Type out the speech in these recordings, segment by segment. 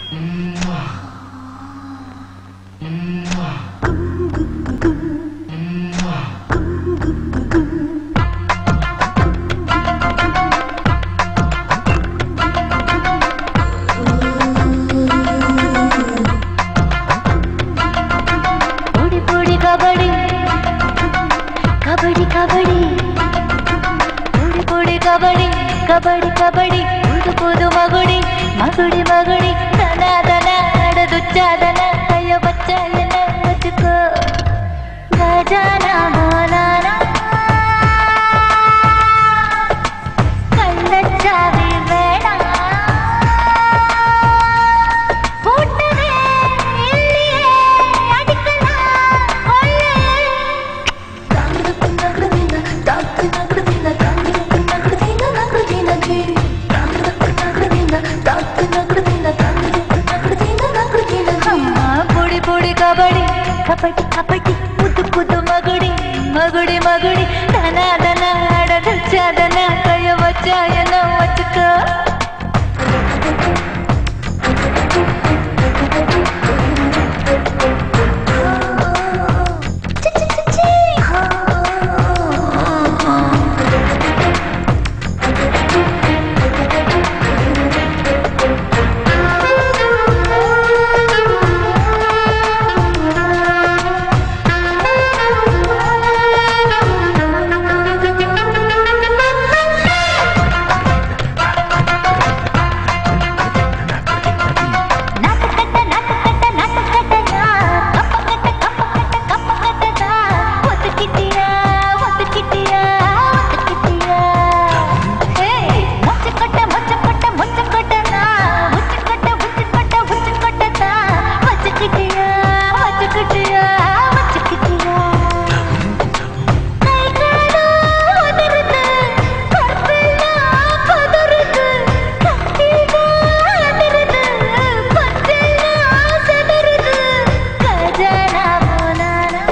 பொடி பொடி கபடி கபடி கபடி பொடி பொடி கபடி கபடி கபடி புது புது மகுடி மகுடி மகுடி தன தன அடதுச்சாதன கைய வச்ச என்ன வச்சுக்கோ கஜானா மோனானா கள்ளச்சாவி வேணாம் பூட்டவே இல்லையே அடிக்கலாம் கொள்ளே அம்மா பொடி பொடி கபடி கபடி கபடி புது புது மகுடி மகுடி மகுடி தன தன அடச்சதன கைய வச்சா என்ன வச்சுக்கோ நாட்டுக்கட்ட நாட்டுக்கட்ட நாட்டுக்கட்டனா கப்பக்கட்ட கப்பக்கட்ட கப்பக்கட்டதா ஒத்துக்கிட்டியா ஒத்துக்கிட்டியா ஒத்துக்கிட்டியா ஏய் மொச்சக்கட்ட மொச்சக்கட்ட மொச்சக்கட்டனா உச்சுக்கட்ட உச்சுக்கட்ட உச்சுக்கட்டதா வச்சுக்கிட்டியா வச்சுக்கிட்டியா வச்சுக்கிட்டியா கை காலம் உதறுது கற்பெல்லாம் பதறுது கட்டிதான் அதிருது பச்செல்லாம் செதறுது கஜானா மோனானா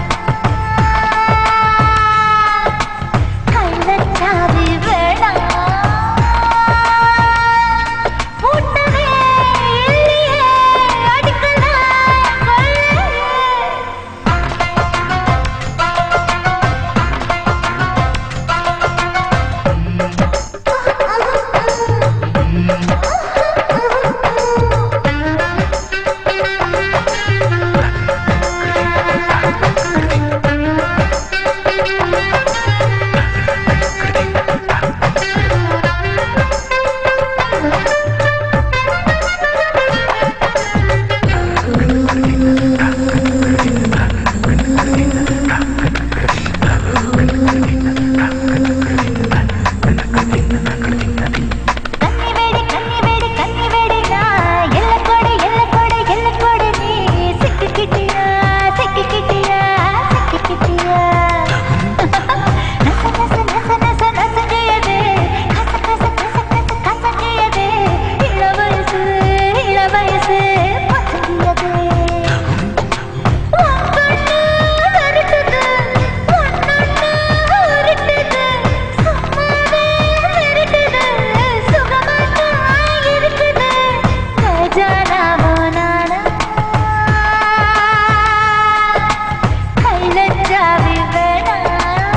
கள்ளச்சாவி வேணாம் பூட்டவே இல்லையே அடிக்கலாம் கொள்ளையே கன்னி வேடி கன்னி வேடி கன்னி வேடி நான் எல்ல கொடு எல்ல கொடு எல்ல கொடு நீ சிக்கிக்கிட்டியா சிக்கிக்கிட்டியா சிக்கிக்கிட்டியா நச நச நச நச நசங்கியதே கச கச கச கச கசங்கியதே இள வயசு இள வயசு பசங்கியதே ஒவ்வொன்று வருட்டுது ஒன்னொன்னு உருட்டுது சும்மாவே விரட்டுது சுகமாத்தான் இருக்குது கஜானா மோனானா கைலச்சாவி வேணாம்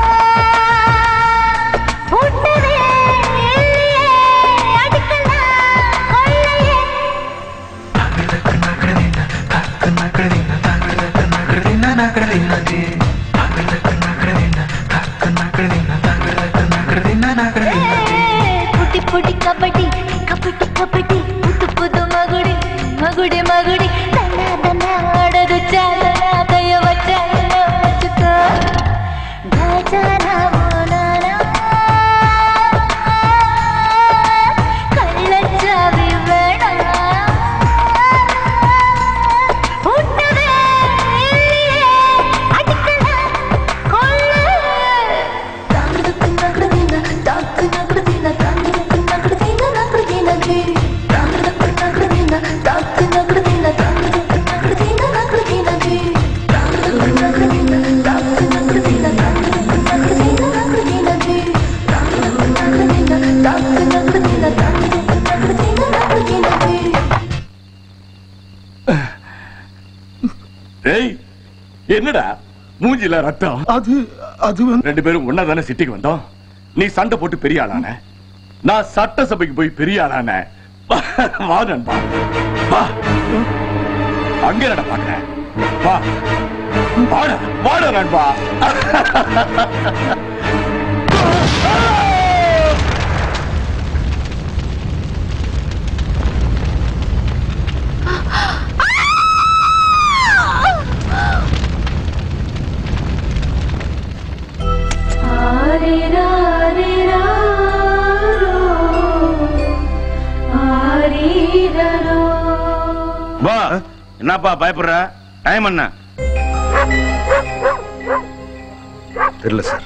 பூட்டவே இல்லையே அடிக்கலாம் கொள்ளையே புட்டி புட்டி கபடி கபடி கபடி புது புது மகுடி மகுடி மகுடி தன்னா தன்னா ஆடது சாலனா கைய வச்சா என்ன வச்சுக்கோ கஜானா மோனானா கள்ளச்சாவி வேணாம் பூட்டவே இல்லையே அடிக்கலாம் கொள்ளை தாக்கு நகரதின என்னடா மூஞ்சில ரத்தம் அது அது வந்து ரெண்டு பேரும் ஒன்னா தானே சிட்டிக்கு வந்தோம் நீ சண்டை போட்டு பெரிய ஆளான நான் சட்டசபைக்கு போய் பெரிய ஆளான வா நண்பா வா அங்க என்னடா பாக்குறேன் வா வாடா வாடா நண்பா வா என்னப்பா பயப்படுற டைம் என்ன தெரியல சார்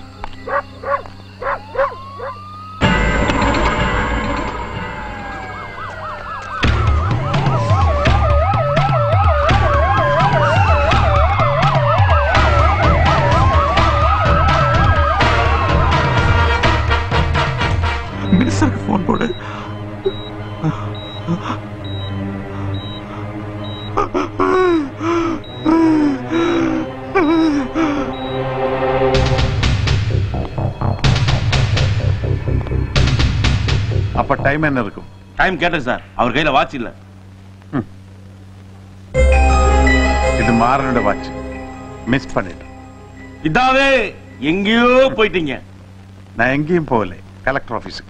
மினிஸ்டருக்கு ஃபோன் போடு அப்ப டைம் என்ன இருக்கும் டைம் கேட்டேன் சார் அவர் கையில வாட்ச் இல்ல இது மாறனோட வாட்ச் மிஸ் பண்ணிட்டேன் இதாவே எங்கேயோ போயிட்டீங்க நான் எங்கேயும் போகல கலெக்டர் ஆபீஸுக்கு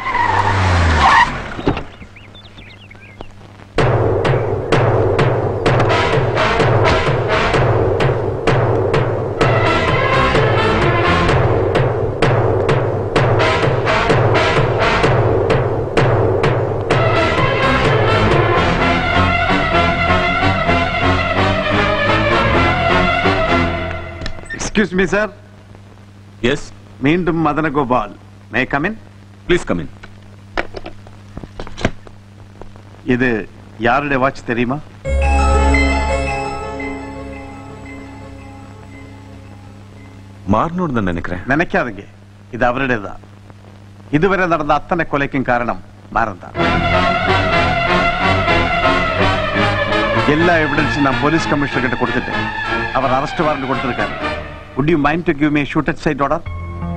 எக்ஸ்கியூஸ் மீ சார் எஸ் மீண்டும் Madanagopal may come in please come in இது யாருடைய வாட்ச் தெரியுமா மாறணும்னு தான் நினைக்கிறேன் நினைக்காதீங்க இது அவருடையதான் இதுவரை நடந்த அத்தனை கொலைக்கும் காரணம் மாறன் தான் எல்லா எவிடன்ஸும் நான் போலீஸ் கமிஷனர் கிட்ட கொடுத்துட்டேன் அவர் அரெஸ்ட் வாரண்ட் கொடுத்திருக்காரு would you mind to give me a shoot at side order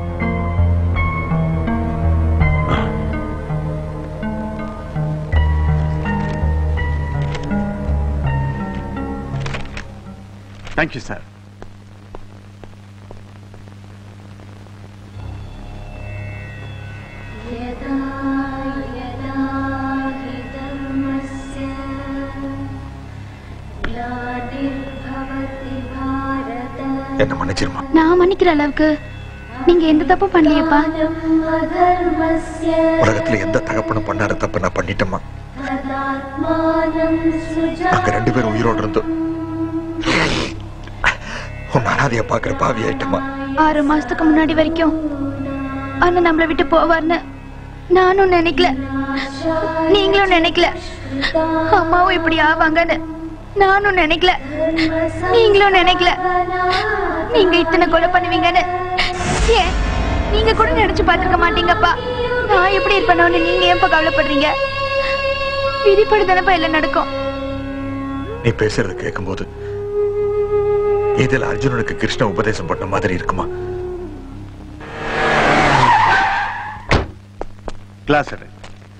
thank you sir यदा यदा हि धर्मस्य ग्लानिर्भवति भारत என்ன மன்னிச்சிருமா நான் மன்னிக்கிற அளவுக்கு நீங்க எந்த தப்பும் பண்ணலையேப்பா अधर्मस्य உலகத்துல எந்த தகப்பனும் பண்ணாத தப்பு நான் பண்ணிட்டேம்மா तदात्मानं நாங்க ரெண்டு பேரும் உயிரோடு இருந்தோம் உன் அனாதைய பாக்குற பாவி ஆயிட்டமா ஆறு மாசத்துக்கு முன்னாடி வரைக்கும் அண்ணன் நம்மள விட்டு போவார்னு நானும் நினைக்கல நீங்களும் நினைக்கல அம்மாவும் இப்படி ஆவாங்கன்னு நானும் நினைக்கல நீங்களும் நினைக்கல நீங்க இத்தனை கொலை பண்ணுவீங்கன்னு ஏன் நீங்க கூட நினைச்சு பார்த்திருக்க மாட்டீங்கப்பா நான் எப்படி இருப்பேனோன்னு நீங்க ஏன்பா கவலைப்படுறீங்க விதிப்படி தானப்பா எல்லாம் நடக்கும் நீ பேசுறத கேட்கும்போது இதுல அர்ஜுனனுக்கு கிருஷ்ண உபதேசம் பண்ண மாதிரி இருக்குமா கிளாஸ் எடு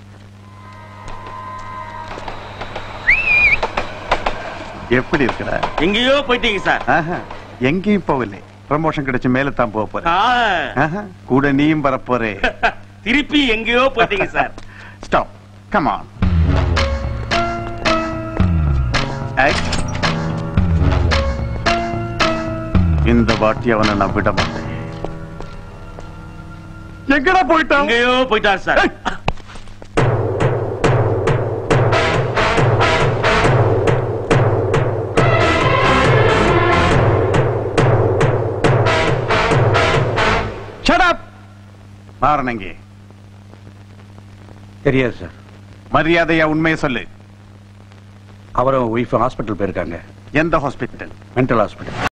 எப்படி இருக்கிற எங்கேயோ போயிட்டீங்க சார் ஆஹா, எங்கேயும் போகல ப்ரமோஷன் கிடைச்சு மேல தான் போக போறேன் ஆ, ஆஹா, கூட நீயும் வரப்போறே திருப்பி எங்கேயோ போயிட்டீங்க சார் ஸ்டாப் கம் ஆன் இந்த வாட்டி அவனை நான் விட மாட்டேன் எங்கடா போயிட்டான் எங்கேயோ போயிட்டார் சார் Shut up! மாறனங்க தெரியாது சார் மரியாதையா உண்மையை சொல்லு அவரும் ஒய்ஃப் ஹாஸ்பிட்டல் போயிருக்காங்க எந்த ஹாஸ்பிட்டல் மென்டல் ஹாஸ்பிட்டல்